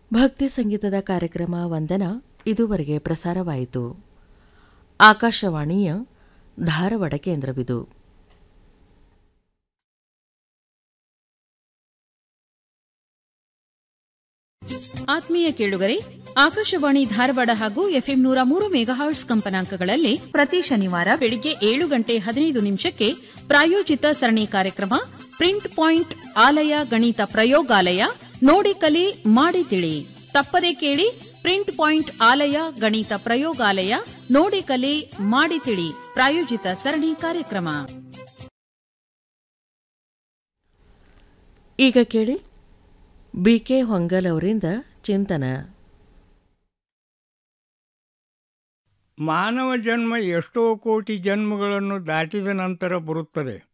ಭಕ್ತಿ ಸಂಗೀತದ ಕಾರ್ಯಕ್ರಮ ವಂದನ ಇದುವರೆಗೆ ಪ್ರಸಾರವಾಯಿತು ಆಕಾಶವಾಣಿಯ ಧಾರವಾಡ ಕೇಂದ್ರವಿದು ಆತ್ಮೀಯ ಕೇಳುಗರೆ ಆಕಾಶವಾಣಿ ಧಾರವಾಡ ಹಾಗೂ ಎಫ್ಎಂ ನೂರ ಮೂರು ಮೆಗಾಹರ್ಟ್ಸ್ ಕಂಪನಾಂಕಗಳಲ್ಲಿ ಪ್ರತಿ ಶನಿವಾರ ಬೆಳಿಗ್ಗೆ ಏಳು ಗಂಟೆ ಹದಿನೈದು ನಿಮಿಷಕ್ಕೆ ಪ್ರಾಯೋಜಿತ ಸರಣಿ ಕಾರ್ಯಕ್ರಮ ಪ್ರಿಂಟ್ ಪಾಯಿಂಟ್ ಆಲಯ ಗಣಿತ ಪ್ರಯೋಗಾಲಯ ನೋಡಿ ಕಲಿ ಮಾಡಿ ತಿಳಿ ತಪ್ಪದೇ ಕೇಳಿ ಪ್ರಿಂಟ್ ಪಾಯಿಂಟ್ ಆಲಯ ಗಣಿತ ಪ್ರಯೋಗಾಲಯ ನೋಡಿ ಕಲಿ ಮಾಡಿ ತಿಳಿ ಪ್ರಾಯೋಜಿತ ಸರಣಿ ಕಾರ್ಯಕ್ರಮ ಈಗ ಕೇಳಿ ಬಿಕೆ ಹೊಂಗಲ್ ಅವರಿಂದ ಚಿಂತನ ಮಾನವ ಜನ್ಮ ಎಷ್ಟೋ ಕೋಟಿ ಜನ್ಮಗಳನ್ನು ದಾಟಿದ ನಂತರ ಬರುತ್ತದೆ